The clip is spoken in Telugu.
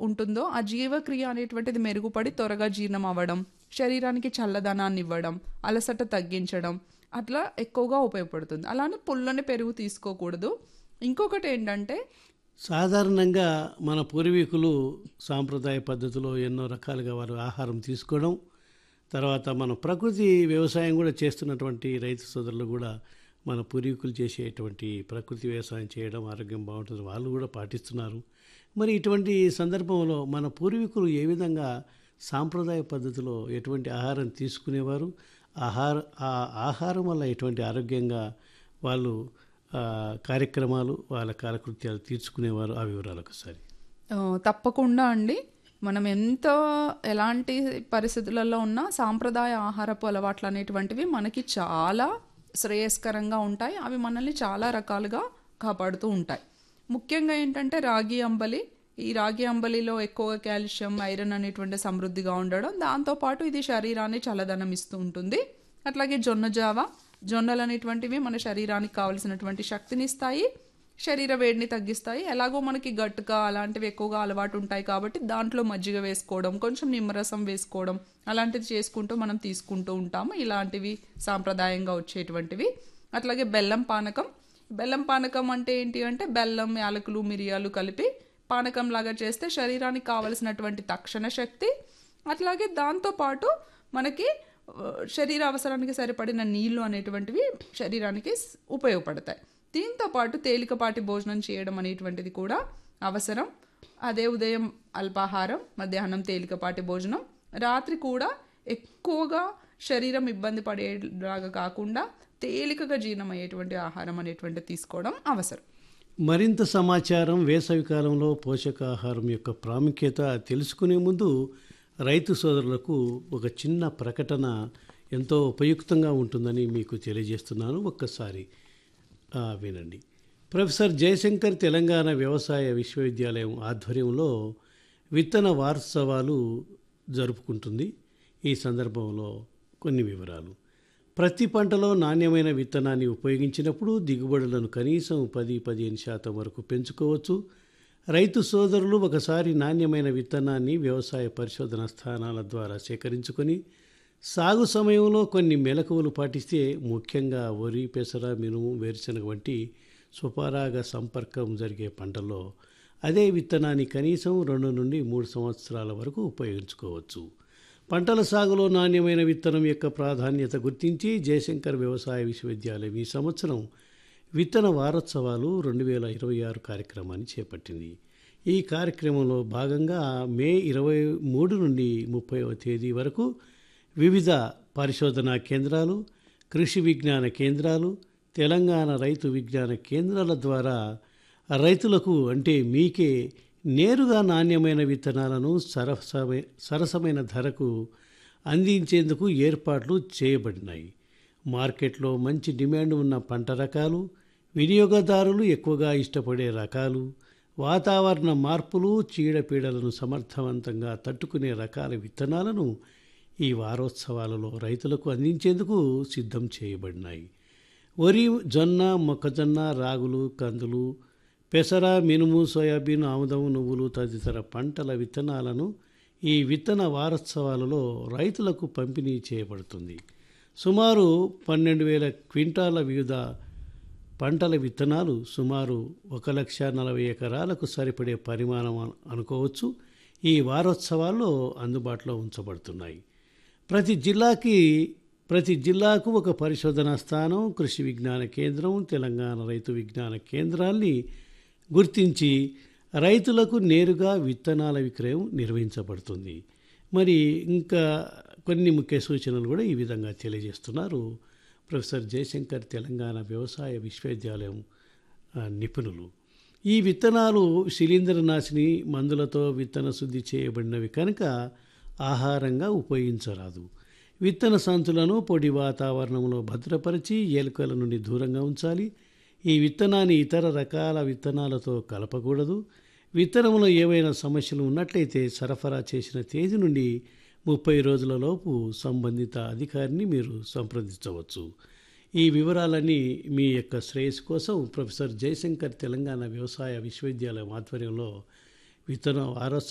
ఉంటుందో ఆ జీవక్రియ అనేటువంటిది మెరుగుపడి త్వరగా జీర్ణం అవ్వడం శరీరానికి చల్లదనాన్ని ఇవ్వడం అలసట తగ్గించడం అట్లా ఎక్కువగా ఉపయోగపడుతుంది అలానే పుల్లని పెరుగు తీసుకోకూడదు ఇంకొకటి ఏంటంటే సాధారణంగా మన పూర్వీకులు సాంప్రదాయ పద్ధతిలో ఎన్నో రకాలుగా వారు ఆహారం తీసుకోవడం తర్వాత మన ప్రకృతి వ్యవసాయం కూడా చేస్తున్నటువంటి రైతు సోదరులు కూడా మన పూర్వీకులు చేసేటువంటి ప్రకృతి వ్యవసాయం చేయడం ఆరోగ్యం బాగుంటుంది వాళ్ళు కూడా పాటిస్తున్నారు మరి ఇటువంటి సందర్భంలో మన పూర్వీకులు ఏ విధంగా సాంప్రదాయ పద్ధతిలో ఎటువంటి ఆహారం తీసుకునేవారు ఆహార ఆ ఆహారం వల్ల ఎటువంటి ఆరోగ్యంగా వాళ్ళు ఆ, కార్యక్రమాలు వాళ్ళ కాలకృత్యాలు తీర్చుకునేవారు ఆ వివరాలు ఒకసారి ఆ, తప్పకుండా అండి మనం ఎంత ఎలాంటి పరిస్థితులలో ఉన్నా సాంప్రదాయ ఆహారపు అలవాట్లు అనేటువంటివి మనకి చాలా శ్రేయస్కరంగా ఉంటాయి అవి మనల్ని చాలా రకాలుగా కాపాడుతూ ఉంటాయి ముఖ్యంగా ఏంటంటే రాగి అంబలి ఈ రాగి అంబలిలో ఎక్కువ కాల్షియం ఐరన్ అనేటువంటి సమృద్ధిగా ఉండడం దాంతోపాటు ఇది శరీరాన్ని చల్లదనం ఇస్తూ ఉంటుంది అట్లాగే జొన్న జావ జొన్నలు అనేటువంటివి మన శరీరానికి కావలసినటువంటి శక్తిని ఇస్తాయి శరీర వేడిని తగ్గిస్తాయి ఎలాగో మనకి గట్టుక అలాంటివి ఎక్కువగా అలవాటు ఉంటాయి కాబట్టి దాంట్లో మజ్జిగ వేసుకోవడం కొంచెం నిమ్మరసం వేసుకోవడం అలాంటిది చేసుకుంటూ మనం తీసుకుంటూ ఉంటాము ఇలాంటివి సాంప్రదాయంగా వచ్చేటువంటివి అట్లాగే బెల్లం పానకం బెల్లం పానకం అంటే ఏంటి అంటే బెల్లం యాలకులు మిరియాలు కలిపి పానకం లాగా చేస్తే శరీరానికి కావలసినటువంటి తక్షణ శక్తి అట్లాగే దాంతోపాటు మనకి ఆ, శరీర అవసరానికి సరిపడిన నీళ్లు అనేటువంటివి శరీరానికి స్- ఉపయోగపడతాయి దీంతో పాటు తేలికపాటి భోజనం చేయడం అనేటువంటిది కూడా అవసరం అదే ఉదయం అల్పాహారం మధ్యాహ్నం తేలికపాటి భోజనం రాత్రి కూడా ఎక్కువగా శరీరం ఇబ్బంది పడేలాగా కాకుండా తేలికగా జీర్ణమయ్యేటువంటి ఆహారం అనేటువంటిది తీసుకోవడం అవసరం మరింత సమాచారం వేసవి కాలంలో పోషకాహారం యొక్క ప్రాముఖ్యత తెలుసుకునే ముందు రైతు సోదరులకు ఒక చిన్న ప్రకటన ఎంతో ఉపయుక్తంగా ఉంటుందని మీకు తెలియజేస్తున్నాను ఒక్కసారి ఆ, వినండి ప్రొఫెసర్ జయశంకర్ తెలంగాణ వ్యవసాయ విశ్వవిద్యాలయం ఆధ్వర్యంలో విత్తన వారోత్సవాలు జరుపుకుంటుంది ఈ సందర్భంలో కొన్ని వివరాలు ప్రతి పంటలో నాణ్యమైన విత్తనాన్ని ఉపయోగించినప్పుడు దిగుబడులను కనీసం పది పదిహేను శాతం వరకు పెంచుకోవచ్చు రైతు సోదరులు ఒకసారి నాణ్యమైన విత్తనాన్ని వ్యవసాయ పరిశోధన స్థానాల ద్వారా సేకరించుకొని సాగు సమయంలో కొన్ని మెలకువలు పాటిస్తే ముఖ్యంగా వరి పెసర మినుము వేరుశనగ వంటి స్వపరాగ సంపర్కం జరిగే పంటల్లో అదే విత్తనాన్ని కనీసం రెండు నుండి మూడు సంవత్సరాల వరకు ఉపయోగించుకోవచ్చు పంటల సాగులో నాణ్యమైన విత్తనం యొక్క ప్రాధాన్యత గుర్తించి జయశంకర్ వ్యవసాయ విశ్వవిద్యాలయం ఈ సంవత్సరం విత్తన వారోత్సవాలు రెండు వేల ఇరవై ఆరు కార్యక్రమాన్ని చేపట్టింది ఈ కార్యక్రమంలో భాగంగా మే ఇరవై మూడు నుండి ముప్పైవ తేదీ వరకు వివిధ పరిశోధనా కేంద్రాలు కృషి విజ్ఞాన కేంద్రాలు తెలంగాణ రైతు విజ్ఞాన కేంద్రాల ద్వారా రైతులకు అంటే మీకే నేరుగా నాణ్యమైన విత్తనాలను సరసమై సరసమైన ధరకు అందించేందుకు ఏర్పాట్లు చేయబడినాయి మార్కెట్లో మంచి డిమాండ్ ఉన్న పంట రకాలు వినియోగదారులు ఎక్కువగా ఇష్టపడే రకాలు వాతావరణ మార్పులు చీడపీడలను సమర్థవంతంగా తట్టుకునే రకాల విత్తనాలను ఈ వారోత్సవాలలో రైతులకు అందించేందుకు సిద్ధం చేయబడినాయి వరి జొన్న మొక్కజొన్న రాగులు కందులు పెసర మినుము సోయాబీన్ ఆముదం నువ్వులు తదితర పంటల విత్తనాలను ఈ విత్తన వారోత్సవాలలో రైతులకు పంపిణీ చేయబడుతుంది సుమారు పన్నెండు వేల క్వింటాల వివిధ పంటల విత్తనాలు సుమారు ఒక లక్ష నలభై ఎకరాలకు సరిపడే పరిమాణం అను- అనుకోవచ్చు ఈ వారోత్సవాల్లో అందుబాటులో ఉంచబడుతున్నాయి ప్రతి జిల్లాకి ప్రతి జిల్లాకు ఒక పరిశోధనా స్థానం కృషి విజ్ఞాన కేంద్రం తెలంగాణ రైతు విజ్ఞాన కేంద్రాల్ని గుర్తించి రైతులకు నేరుగా విత్తనాల విక్రయం నిర్వహించబడుతుంది మరి ఇంకా కొన్ని ముఖ్య సూచనలు కూడా ఈ విధంగా తెలియజేస్తున్నారు ప్రొఫెసర్ జయశంకర్ తెలంగాణ వ్యవసాయ విశ్వవిద్యాలయం ఆ, నిపుణులు ఈ విత్తనాలు శిలీంద్రనాశిని మందులతో విత్తన శుద్ధి చేయబడినవి కనుక ఆహారంగా ఉపయోగించరాదు విత్తన సంచులను పొడి వాతావరణంలో భద్రపరిచి ఎలుకల నుండి దూరంగా ఉంచాలి ఈ విత్తనాన్ని ఇతర రకాల విత్తనాలతో కలపకూడదు విత్తనంలో ఏవైనా సమస్యలు ఉన్నట్లయితే సరఫరా చేసిన తేదీ నుండి ముప్పై రోజుల లోపు సంబంధిత అధికారిని మీరు సంప్రదించవచ్చు ఈ వివరాలన్నీ మీ యొక్క శ్రేయస్సు కోసం ప్రొఫెసర్ జయశంకర్ తెలంగాణ వ్యవసాయ విశ్వవిద్యాలయం ఆధ్వర్యంలో విత్తన వారోత్సవ